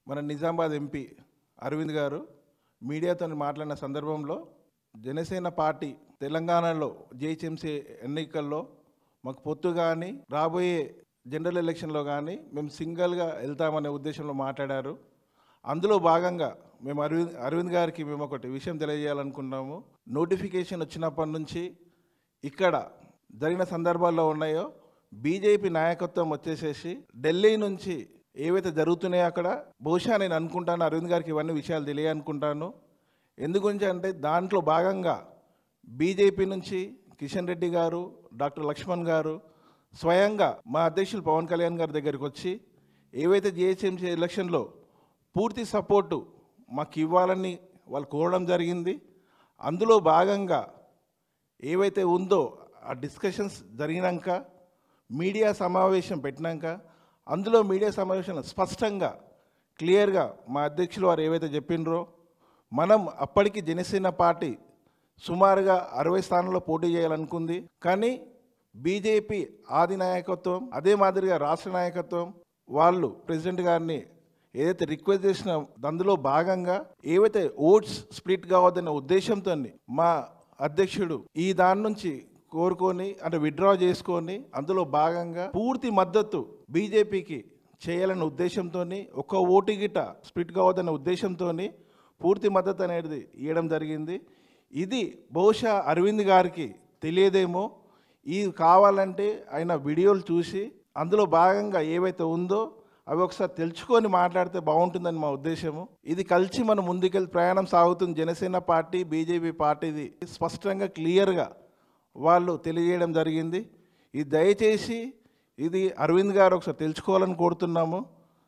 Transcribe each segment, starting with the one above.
మన నిజామాబాద్ ఎంపీ అరవింద్ గారు మీడియాతో మాట్లాడిన సందర్భంలో జనసేన పార్టీ తెలంగాణలో జిహెచ్ఎంసీ ఎన్నికల్లో మాకు పొత్తు కానీ రాబోయే జనరల్ ఎలక్షన్లో కానీ మేము సింగిల్గా వెళ్తామనే ఉద్దేశంలో మాట్లాడారు అందులో భాగంగా మేము అరవింద్ అరవింద్ గారికి మేము ఒకటి విషయం తెలియజేయాలనుకున్నాము నోటిఫికేషన్ వచ్చినప్పటి నుంచి ఇక్కడ జరిగిన సందర్భాల్లో ఉన్నాయో బీజేపీ నాయకత్వం వచ్చేసేసి ఢిల్లీ నుంచి ఏవైతే జరుగుతున్నాయో అక్కడ బహుశా నేను అనుకుంటాను అరవింద్ గారికి ఇవన్నీ విషయాలు తెలియనుకుంటాను ఎందుగురించి అంటే దాంట్లో భాగంగా బీజేపీ నుంచి కిషన్ రెడ్డి గారు డాక్టర్ లక్ష్మణ్ గారు స్వయంగా మా అధ్యక్షులు పవన్ కళ్యాణ్ గారి దగ్గరికి వచ్చి ఏవైతే జిహెచ్ఎంసీ ఎలక్షన్లో పూర్తి సపోర్టు మాకు ఇవ్వాలని వాళ్ళు కోరడం జరిగింది అందులో భాగంగా ఏవైతే ఉందో ఆ డిస్కషన్స్ జరిగినాక మీడియా సమావేశం పెట్టినాక అందులో మీడియా సమావేశంలో స్పష్టంగా క్లియర్గా మా అధ్యక్షులు వారు ఏవైతే చెప్పినరో మనం అప్పటికి జనసేన పార్టీ సుమారుగా అరవై స్థానంలో పోటీ చేయాలనుకుంది కానీ బీజేపీ ఆది నాయకత్వం అదే మాదిరిగా రాష్ట్ర నాయకత్వం వాళ్ళు ప్రెసిడెంట్ గారిని ఏదైతే రిక్వెస్ట్ చేసిన అందులో భాగంగా ఏవైతే ఓట్స్ స్ప్లిట్ కావద్దనే ఉద్దేశంతో మా అధ్యక్షుడు ఈ దాని నుంచి కోరుకొని అంటే విత్డ్రా చేసుకొని అందులో భాగంగా పూర్తి మద్దతు బీజేపీకి చేయాలనే ఉద్దేశంతో ఒక ఓటు గిట స్ప్లిట్ కావద్దనే ఉద్దేశంతో పూర్తి మద్దతు అనేది ఇవ్వడం జరిగింది ఇది బహుశా అరవింద్ గారికి తెలియదేమో ఇది కావాలంటే ఆయన వీడియోలు చూసి అందులో భాగంగా ఏవైతే ఉందో అవి ఒకసారి తెలుసుకొని మాట్లాడితే బాగుంటుందని మా ఉద్దేశము ఇది కలిసి మనం ముందుకెళ్ళి ప్రయాణం సాగుతుంది జనసేన పార్టీ బీజేపీ పార్టీది స్పష్టంగా క్లియర్గా వాళ్ళు తెలియజేయడం జరిగింది ఇది దయచేసి ఇది అరవింద్ గారు ఒకసారి తెలుసుకోవాలని కోరుతున్నాము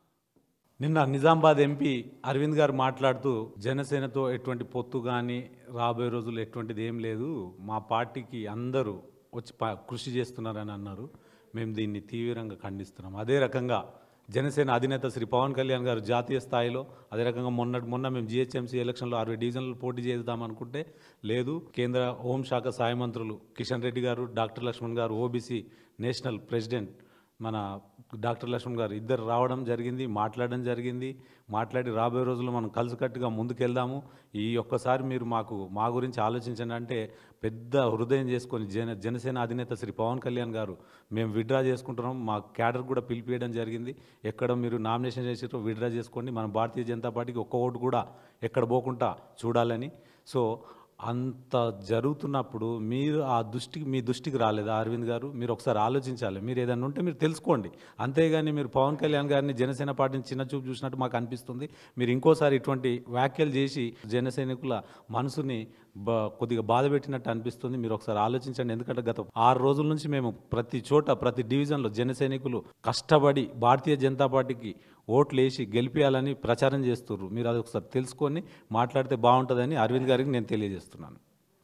నిన్న నిజామాబాద్ ఎంపీ అరవింద్ గారు మాట్లాడుతూ జనసేనతో ఎటువంటి పొత్తు కానీ రాబోయే రోజుల్లో ఎటువంటిది ఏం లేదు మా పార్టీకి అందరూ వచ్చి ప- కృషి చేస్తున్నారని అన్నారు మేము దీన్ని తీవ్రంగా ఖండిస్తున్నాం అదే రకంగా జనసేన అధినేత శ్రీ పవన్ కళ్యాణ్ గారు జాతీయ స్థాయిలో అదే రకంగా మొన్న మొన్న మేము జిహెచ్ఎంసీ ఎలక్షన్లో అరవై డివిజన్లు పోటీ చేద్దాం అనుకుంటే లేదు కేంద్ర హోంశాఖ సహాయ మంత్రులు కిషన్ రెడ్డి గారు doctor Laxman garu OBC national president మన డాక్టర్ లక్ష్మణ్ గారు ఇద్దరు రావడం జరిగింది మాట్లాడడం జరిగింది మాట్లాడి రాబోయే రోజుల్లో మనం కలిసికట్టుగా ముందుకెళ్దాము ఈ ఒక్కసారి మీరు మాకు మా గురించి ఆలోచించండి అంటే పెద్ద హృదయం చేసుకొని జన జనసేన అధినేత శ్రీ పవన్ కళ్యాణ్ గారు మేము విడ్రా చేసుకుంటున్నాం మా క్యాడర్ కూడా పిలిపియడం జరిగింది ఎక్కడ మీరు నామినేషన్ చేసిరో విడ్రా చేసుకోండి మన భారతీయ జనతా పార్టీకి ఒక్క ఓటు కూడా ఎక్కడ పోకుండా చూడాలని సో అంత జరుగుతున్నప్పుడు మీరు ఆ దృష్టికి మీ దృష్టికి రాలేదా అరవింద్ గారు మీరు ఒకసారి ఆలోచించాలి మీరు ఏదైనా ఉంటే మీరు తెలుసుకోండి అంతేగాని మీరు పవన్ కళ్యాణ్ గారిని జనసేన పార్టీని చిన్న చూపు చూసినట్టు మాకు అనిపిస్తుంది మీరు ఇంకోసారి ఇటువంటి వ్యాఖ్యలు చేసి జనసైనికుల మనసుని బ కొద్దిగా బాధ పెట్టినట్టు అనిపిస్తుంది మీరు ఒకసారి ఆలోచించండి ఎందుకంటే గత ఆరు రోజుల నుంచి మేము ప్రతి చోట ప్రతి డివిజన్లో జన సైనికులు కష్టపడి భారతీయ జనతా పార్టీకి ఓట్లు వేసి గెలిపించాలని ప్రచారం చేస్తున్నారు మీరు అది ఒకసారి తెలుసుకొని మాట్లాడితే బాగుంటుందని అరవింద్ గారికి నేను తెలియజేస్తున్నాను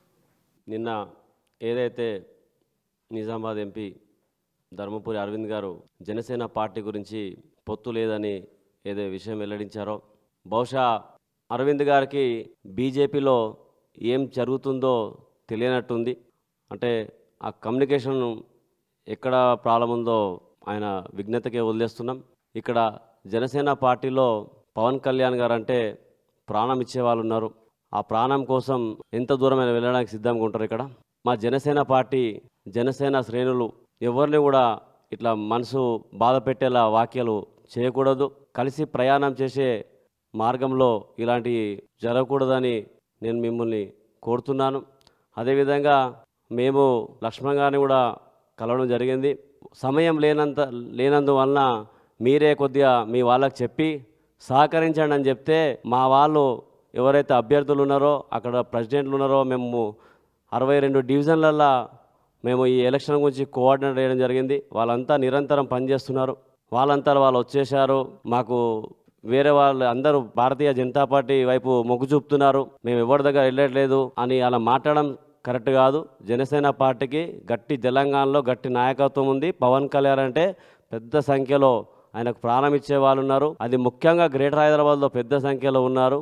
నిన్న ఏదైతే నిజామాబాద్ ఎంపీ ధర్మపురి అరవింద్ గారు జనసేన పార్టీ గురించి పొత్తు లేదని ఏదో విషయం వెల్లడించారో బహుశా అరవింద్ గారికి బీజేపీలో ఏం జరుగుతుందో తెలియనట్టుంది అంటే ఆ కమ్యూనికేషన్ ఎక్కడ ప్రాబ్లం ఉందో ఆయన విజ్ఞతకే వదిలేస్తున్నాం ఇక్కడ జనసేన పార్టీలో పవన్ కళ్యాణ్ గారు అంటే ప్రాణం ఇచ్చే వాళ్ళు ఉన్నారు ఆ ప్రాణం కోసం ఎంత దూరమైనా వెళ్ళడానికి సిద్ధంగా ఉంటారు ఇక్కడ మా జనసేన పార్టీ జనసేన శ్రేణులు ఎవరిని కూడా ఇట్లా మనసు బాధ పెట్టేలా వ్యాఖ్యలు చేయకూడదు కలిసి ప్రయాణం చేసే మార్గంలో ఇలాంటి జరగకూడదని నేను మిమ్మల్ని కోరుతున్నాను అదేవిధంగా మేము లక్ష్మణ్ గారిని కూడా కలవడం జరిగింది సమయం లేనంత లేనందువలన మీరే కొద్దిగా మీ వాళ్ళకి చెప్పి సహకరించండి అని చెప్తే మా వాళ్ళు ఎవరైతే అభ్యర్థులు ఉన్నారో అక్కడ ప్రెసిడెంట్లు ఉన్నారో మేము అరవై రెండు డివిజన్లల్లో మేము ఈ ఎలక్షన్ గురించి కోఆర్డినేట్ చేయడం జరిగింది వాళ్ళంతా నిరంతరం పనిచేస్తున్నారు వాళ్ళంతా వాళ్ళు వచ్చేసారు మాకు వేరే వాళ్ళు అందరూ భారతీయ జనతా పార్టీ వైపు మొగ్గు చూపుతున్నారు మేము ఎవరి దగ్గర వెళ్ళట్లేదు అని అలా మాట్లాడడం కరెక్ట్ కాదు జనసేన పార్టీకి గట్టి తెలంగాణలో గట్టి నాయకత్వం ఉంది పవన్ కళ్యాణ్ అంటే పెద్ద సంఖ్యలో ఆయనకు ప్రాణం ఇచ్చే వాళ్ళు ఉన్నారు అది ముఖ్యంగా గ్రేటర్ హైదరాబాద్లో పెద్ద సంఖ్యలో ఉన్నారు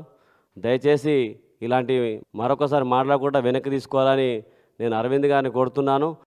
దయచేసి ఇలాంటివి మరొకసారి మాట్లాడకుండా వెనక్కి తీసుకోవాలని నేను అరవింద్ గారిని కోరుతున్నాను